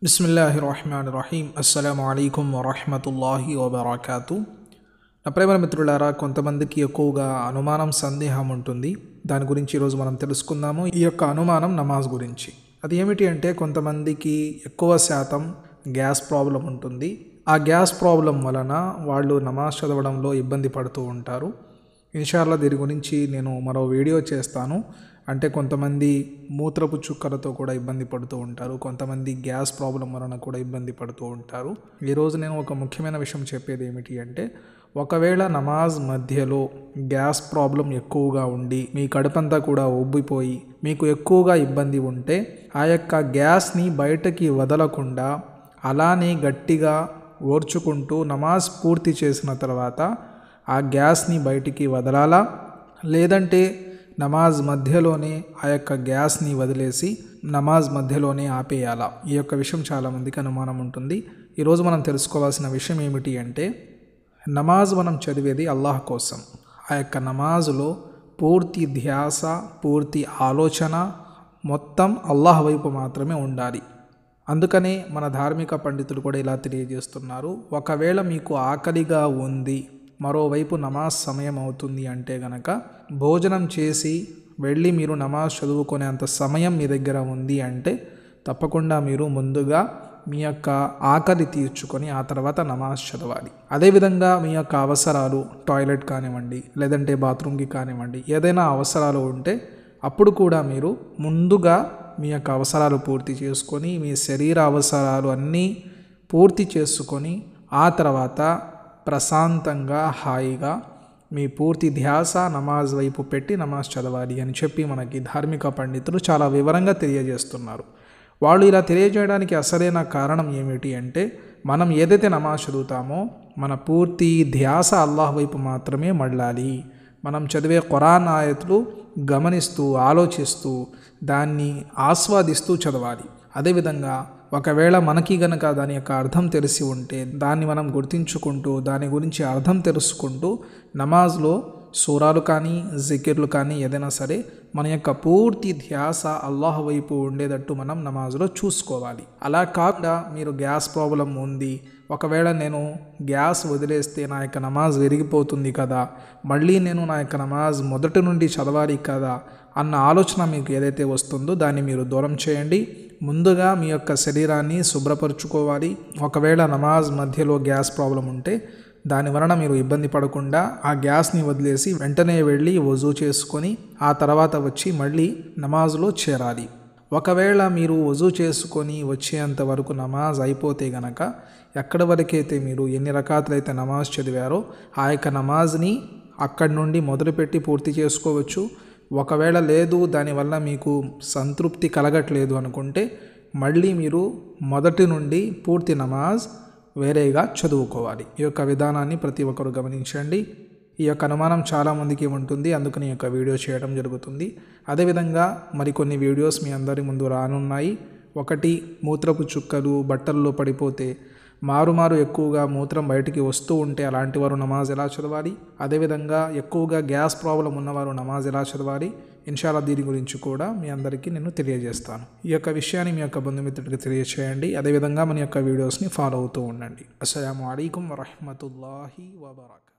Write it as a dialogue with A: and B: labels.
A: బిస్మిల్లాహి రహమాన్ రహీం అస్సలం అయికం వరహమతుల్లాహి వబర్కాతు నా ప్రేమ మిత్రులారా కొంతమందికి ఎక్కువగా అనుమానం సందేహం ఉంటుంది దాని గురించి ఈరోజు మనం తెలుసుకుందాము ఈ యొక్క అనుమానం నమాజ్ గురించి అది ఏమిటి అంటే కొంతమందికి ఎక్కువ శాతం గ్యాస్ ప్రాబ్లం ఉంటుంది ఆ గ్యాస్ ప్రాబ్లం వలన వాళ్ళు నమాజ్ చదవడంలో ఇబ్బంది పడుతూ ఉంటారు ఇన్షాల్లా దీని గురించి నేను మరో వీడియో చేస్తాను అంటే కొంతమంది మూత్రపు చుక్కలతో కూడా ఇబ్బంది పడుతూ ఉంటారు కొంతమంది గ్యాస్ ప్రాబ్లం వలన కూడా ఇబ్బంది పడుతూ ఉంటారు ఈరోజు నేను ఒక ముఖ్యమైన విషయం చెప్పేది ఏమిటి అంటే ఒకవేళ నమాజ్ మధ్యలో గ్యాస్ ప్రాబ్లం ఎక్కువగా ఉండి మీ కడుపంతా కూడా ఉబ్బిపోయి మీకు ఎక్కువగా ఇబ్బంది ఉంటే ఆ యొక్క గ్యాస్ని బయటకి వదలకుండా అలానే గట్టిగా ఓర్చుకుంటూ నమాజ్ పూర్తి చేసిన తర్వాత ఆ గ్యాస్ని బయటికి వదలాలా లేదంటే నమాజ్ మధ్యలోనే ఆ యొక్క గ్యాస్ని వదిలేసి నమాజ్ మధ్యలోనే ఆపేయాలా ఈ యొక్క విషయం చాలామందికి అనుమానం ఉంటుంది ఈరోజు మనం తెలుసుకోవాల్సిన విషయం ఏమిటి అంటే నమాజ్ మనం చదివేది అల్లాహ్ కోసం ఆ యొక్క నమాజులో పూర్తి ధ్యాస పూర్తి ఆలోచన మొత్తం అల్లాహ్ వైపు మాత్రమే ఉండాలి అందుకనే మన ధార్మిక పండితులు కూడా ఇలా తెలియజేస్తున్నారు ఒకవేళ మీకు ఆకలిగా ఉంది మరోవైపు నమాజ్ సమయం అవుతుంది అంటే గనక భోజనం చేసి వెళ్ళి మీరు నమాజ్ చదువుకునేంత సమయం మీ దగ్గర ఉంది అంటే తప్పకుండా మీరు ముందుగా మీ యొక్క ఆకలి తీర్చుకొని ఆ తర్వాత నమాజ్ చదవాలి అదేవిధంగా మీ యొక్క అవసరాలు టాయిలెట్ కానివ్వండి లేదంటే బాత్రూమ్కి కానివ్వండి ఏదైనా అవసరాలు ఉంటే అప్పుడు కూడా మీరు ముందుగా మీ యొక్క అవసరాలు పూర్తి చేసుకొని మీ శరీర అవసరాలు అన్నీ పూర్తి చేసుకొని ఆ తర్వాత ప్రశాంతంగా హాయిగా మీ పూర్తి ధ్యాస నమాజ్ వైపు పెట్టి నమాజ్ చదవాలి అని చెప్పి మనకి ధార్మిక పండితులు చాలా వివరంగా తెలియజేస్తున్నారు వాళ్ళు ఇలా తెలియజేయడానికి అసలైన కారణం ఏమిటి అంటే మనం ఏదైతే నమాజ్ చదువుతామో మన పూర్తి ధ్యాస అల్లాహ్ వైపు మాత్రమే మళ్ళాలి మనం చదివే ఖురాన్ ఆయతులు గమనిస్తూ ఆలోచిస్తూ దాన్ని ఆస్వాదిస్తూ చదవాలి అదేవిధంగా ఒకవేళ మనకి గనక దాని యొక్క అర్థం తెలిసి ఉంటే దాన్ని మనం గుర్తించుకుంటూ దాని గురించి అర్థం తెలుసుకుంటూ నమాజ్లో సూరాలు కానీ జికిర్లు కానీ ఏదైనా సరే మన యొక్క పూర్తి ధ్యాస అల్లాహ్ వైపు ఉండేటట్టు మనం నమాజ్లో చూసుకోవాలి అలా కాకుండా మీరు గ్యాస్ ప్రాబ్లం ఉంది ఒకవేళ నేను గ్యాస్ వదిలేస్తే నా యొక్క నమాజ్ విరిగిపోతుంది కదా మళ్ళీ నేను నా యొక్క నమాజ్ మొదటి నుండి చదవాలి కదా అన్న ఆలోచన మీకు ఏదైతే వస్తుందో దాన్ని మీరు దూరం చేయండి ముందుగా మీ యొక్క శరీరాన్ని శుభ్రపరచుకోవాలి ఒకవేళ నమాజ్ మధ్యలో గ్యాస్ ప్రాబ్లం ఉంటే దాని వలన మీరు ఇబ్బంది పడకుండా ఆ గ్యాస్ని వదిలేసి వెంటనే వెళ్ళి వజూ చేసుకొని ఆ తర్వాత వచ్చి మళ్ళీ నమాజ్లో చేరాలి ఒకవేళ మీరు వజూ చేసుకొని వచ్చేంత వరకు నమాజ్ అయిపోతే గనక ఎక్కడి వరకైతే మీరు ఎన్ని రకాతులైతే నమాజ్ చదివారో ఆ యొక్క నమాజ్ని అక్కడి నుండి మొదలుపెట్టి పూర్తి చేసుకోవచ్చు ఒకవేళ లేదు దానివల్ల మీకు సంతృప్తి కలగట్లేదు అనుకుంటే మళ్ళీ మీరు మొదటి నుండి పూర్తి నమాజ్ వేరేగా చదువుకోవాలి ఈ యొక్క విధానాన్ని ప్రతి ఒక్కరు గమనించండి ఈ యొక్క అనుమానం చాలామందికి ఉంటుంది అందుకని ఈ యొక్క వీడియో చేయడం జరుగుతుంది అదేవిధంగా మరికొన్ని వీడియోస్ మీ అందరి ముందు రానున్నాయి ఒకటి మూత్రపు చుక్కలు బట్టల్లో పడిపోతే మారుమారు ఎక్కువగా మూత్రం బయటికి వస్తూ ఉంటే అలాంటి వారు నమాజ్ ఎలా చదవాలి అదేవిధంగా ఎక్కువగా గ్యాస్ ప్రాబ్లం ఉన్నవారు నమాజ్ ఎలా చదవాలి ఇన్షాల్లా దీని గురించి కూడా మీ అందరికీ నేను తెలియజేస్తాను ఈ యొక్క విషయాన్ని మీ యొక్క బంధుమిత్రుడికి తెలియజేయండి అదేవిధంగా మన యొక్క వీడియోస్ని ఫాలో అవుతూ ఉండండి అస్సలం అయికం వరహమతుల్లాహి వబర్కా